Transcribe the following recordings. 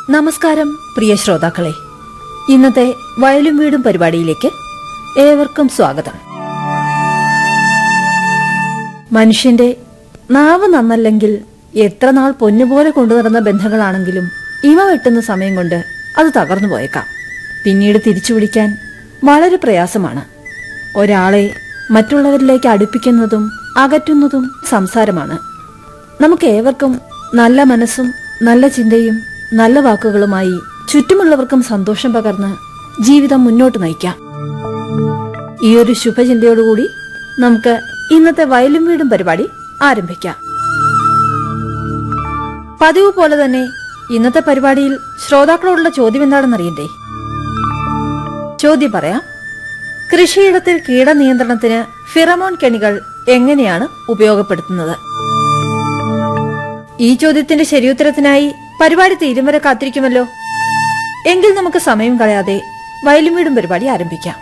നമസ്കാരം പ്രിയ ശ്രോതാക്കളെ ഇന്നത്തെ വയലും വീടും പരിപാടിയിലേക്ക് ഏവർക്കും സ്വാഗതം മനുഷ്യന്റെ നാവ് നന്നല്ലെങ്കിൽ എത്ര നാൾ പൊന്നുപോലെ കൊണ്ടുനടന്ന ബന്ധങ്ങളാണെങ്കിലും ഇവ വെട്ടുന്ന സമയം കൊണ്ട് അത് തകർന്നു പോയേക്കാം പിന്നീട് തിരിച്ചു വിളിക്കാൻ വളരെ പ്രയാസമാണ് ഒരാളെ മറ്റുള്ളവരിലേക്ക് അടുപ്പിക്കുന്നതും അകറ്റുന്നതും സംസാരമാണ് നമുക്ക് ഏവർക്കും നല്ല മനസ്സും നല്ല ചിന്തയും നല്ല വാക്കുകളുമായി ചുറ്റുമുള്ളവർക്കും സന്തോഷം പകർന്ന് ജീവിതം മുന്നോട്ട് നയിക്കാം ഈ ഒരു ശുഭചിന്തയോടുകൂടി നമുക്ക് ഇന്നത്തെ വയലും വീടും പരിപാടി ആരംഭിക്കാം പതിവ് പോലെ തന്നെ ഇന്നത്തെ പരിപാടിയിൽ ശ്രോതാക്കളോടുള്ള ചോദ്യം എന്താണെന്നറിയണ്ടേ ചോദ്യം പറയാം കൃഷിയിടത്തിൽ കീടനിയന്ത്രണത്തിന് ഫിറമോൺ കെണികൾ എങ്ങനെയാണ് ഉപയോഗപ്പെടുത്തുന്നത് ഈ ചോദ്യത്തിന്റെ ശരിയുത്തരത്തിനായി പരിപാടി തീരും വരെ കാത്തിരിക്കുമല്ലോ എങ്കിൽ നമുക്ക് സമയം കളയാതെ വയലും വീടും പരിപാടി ആരംഭിക്കാം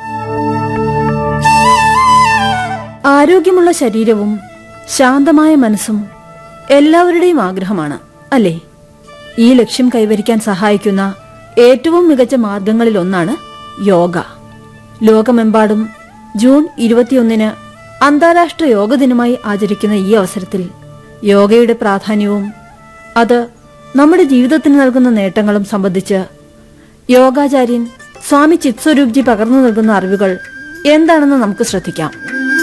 ആരോഗ്യമുള്ള ശരീരവും ശാന്തമായ മനസ്സും എല്ലാവരുടെയും ആഗ്രഹമാണ് അല്ലേ ഈ ലക്ഷ്യം കൈവരിക്കാൻ സഹായിക്കുന്ന ഏറ്റവും മികച്ച മാർഗങ്ങളിലൊന്നാണ് യോഗ ലോകമെമ്പാടും ജൂൺ ഇരുപത്തിയൊന്നിന് അന്താരാഷ്ട്ര യോഗ ദിനമായി ആചരിക്കുന്ന ഈ അവസരത്തിൽ യോഗയുടെ പ്രാധാന്യവും അത് നമ്മുടെ ജീവിതത്തിന് നൽകുന്ന നേട്ടങ്ങളും സംബന്ധിച്ച് യോഗാചാര്യൻ സ്വാമി ചിത്സ്വരൂപ്ജി പകർന്നു നൽകുന്ന അറിവുകൾ എന്താണെന്ന് നമുക്ക് ശ്രദ്ധിക്കാം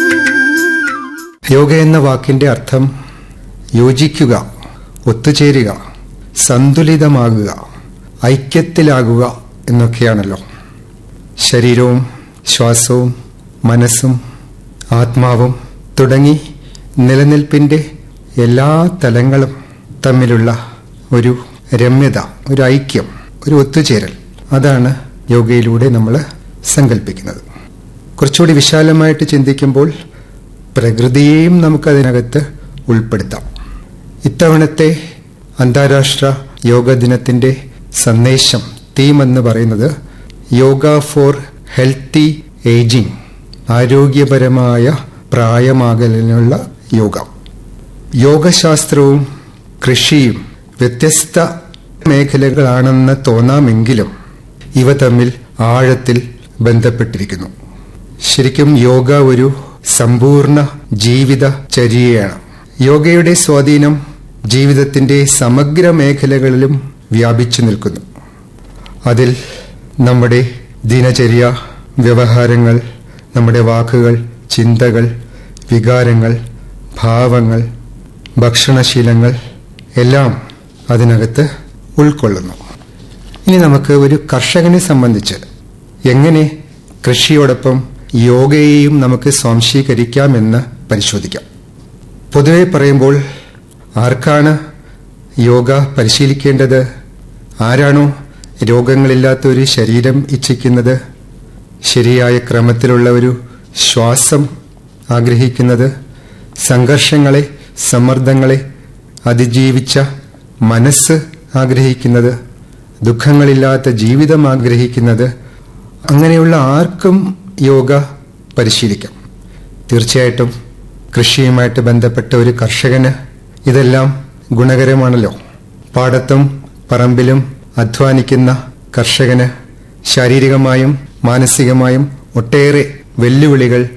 യോഗ എന്ന വാക്കിന്റെ അർത്ഥം യോജിക്കുക ഒത്തുചേരുക സന്തുലിതമാകുക ഐക്യത്തിലാകുക എന്നൊക്കെയാണല്ലോ ശരീരവും ശ്വാസവും മനസ്സും ആത്മാവും തുടങ്ങി നിലനിൽപ്പിന്റെ എല്ലാ തലങ്ങളും തമ്മിലുള്ള ഒരു രമ്യത ഒരു ഐക്യം ഒരു ഒത്തുചേരൽ അതാണ് യോഗയിലൂടെ നമ്മൾ സങ്കല്പിക്കുന്നത് കുറച്ചുകൂടി വിശാലമായിട്ട് ചിന്തിക്കുമ്പോൾ പ്രകൃതിയെയും നമുക്കതിനകത്ത് ഉൾപ്പെടുത്താം ഇത്തവണത്തെ അന്താരാഷ്ട്ര യോഗ ദിനത്തിന്റെ സന്ദേശം തീം എന്ന് പറയുന്നത് യോഗ ഫോർ ഹെൽത്തി ഏജിംഗ് ആരോഗ്യപരമായ പ്രായമാകലിനുള്ള യോഗ യോഗശാസ്ത്രവും കൃഷിയും വ്യത്യസ്ത മേഖലകളാണെന്ന് തോന്നാമെങ്കിലും ഇവ തമ്മിൽ ആഴത്തിൽ ബന്ധപ്പെട്ടിരിക്കുന്നു ശരിക്കും യോഗ ഒരു സമ്പൂർണ്ണ ജീവിത ചര്യയാണ് യോഗയുടെ സ്വാധീനം ജീവിതത്തിന്റെ സമഗ്ര മേഖലകളിലും വ്യാപിച്ചു നിൽക്കുന്നു അതിൽ നമ്മുടെ ദിനചര്യ വ്യവഹാരങ്ങൾ നമ്മുടെ വാക്കുകൾ ചിന്തകൾ വികാരങ്ങൾ ഭാവങ്ങൾ ഭക്ഷണശീലങ്ങൾ എല്ലാം അതിനകത്ത് ഉൾക്കൊള്ളുന്നു ഇനി നമുക്ക് ഒരു കർഷകനെ സംബന്ധിച്ച് എങ്ങനെ കൃഷിയോടൊപ്പം യോഗയെയും നമുക്ക് സ്വാംശീകരിക്കാമെന്ന് പരിശോധിക്കാം പൊതുവെ പറയുമ്പോൾ ആർക്കാണ് യോഗ പരിശീലിക്കേണ്ടത് ആരാണോ രോഗങ്ങളില്ലാത്ത ഒരു ശരീരം ഇച്ഛിക്കുന്നത് ശരിയായ ക്രമത്തിലുള്ള ഒരു ശ്വാസം ആഗ്രഹിക്കുന്നത് സംഘർഷങ്ങളെ സമ്മർദ്ദങ്ങളെ അതിജീവിച്ച മനസ്സ് ആഗ്രഹിക്കുന്നത് ദുഃഖങ്ങളില്ലാത്ത ജീവിതം ആഗ്രഹിക്കുന്നത് അങ്ങനെയുള്ള ആർക്കും യോഗ പരിശീലിക്കാം തീർച്ചയായിട്ടും കൃഷിയുമായിട്ട് ബന്ധപ്പെട്ട ഒരു കർഷകന് ഇതെല്ലാം ഗുണകരമാണല്ലോ പാടത്തും പറമ്പിലും അധ്വാനിക്കുന്ന കർഷകന് ശാരീരികമായും മാനസികമായും ഒട്ടേറെ വെല്ലുവിളികൾ